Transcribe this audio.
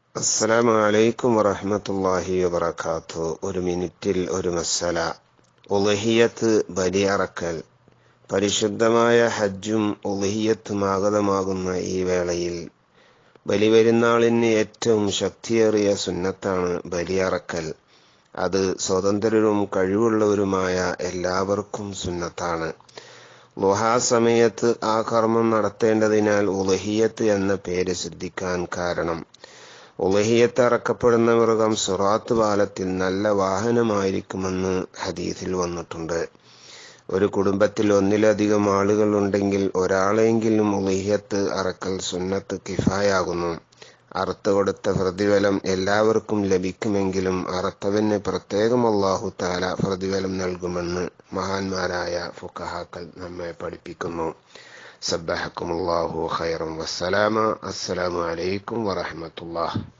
അസ്സലാമു അലൈക്കും വറഹ്മത്തുള്ളാഹി വബറകാത്തു ഒരു മിനിറ്റിൽ ഒരു മസല ഉലഹിയത്ത് ബലിയറക്കൽ പരിശുദ്ധമായ ഹജ്ജും ഉലഹിയത്തും ആഗതമാകുന്ന ഈ വേളയിൽ ബലിപെരുന്നാളിന് ഏറ്റവും ശക്തിയേറിയ സുന്നത്താണ് ബലിയറക്കൽ അത് സ്വതന്ത്രരും കഴിവുള്ളവരുമായ എല്ലാവർക്കും സുന്നത്താണ് ലുഹാ സമയത്ത് ആ കർമ്മം നടത്തേണ്ടതിനാൽ ഉലഹിയത്ത് എന്ന പേര് സിദ്ധിക്കാൻ കാരണം ഉലഹിയത്ത് അറക്കപ്പെടുന്ന മൃഗം സുറാത്ത് പാലത്തിൽ നല്ല വാഹനമായിരിക്കുമെന്ന് ഹദീസിൽ വന്നിട്ടുണ്ട് ഒരു കുടുംബത്തിൽ ഒന്നിലധികം ആളുകൾ ഉണ്ടെങ്കിൽ ഒരാളെങ്കിലും ഉലഹിയത്ത് അറക്കൽ സുന്നത്ത് കിഫായാകുന്നു അറുത്തു കൊടുത്ത പ്രതിഫലം എല്ലാവർക്കും ലഭിക്കുമെങ്കിലും അറുത്തവന് പ്രത്യേകം അള്ളാഹു താല പ്രതിഫലം നൽകുമെന്ന് മഹാന്മാരായ ഫുക്കഹാക്കൾ നമ്മെ പഠിപ്പിക്കുന്നു സബ്ബഹക്കുമുല്ലാഹു ഖൈറം വസ്സലാമ അസ്സലാമു അലൈക്കും വറഹമത്തുല്ലാഹ്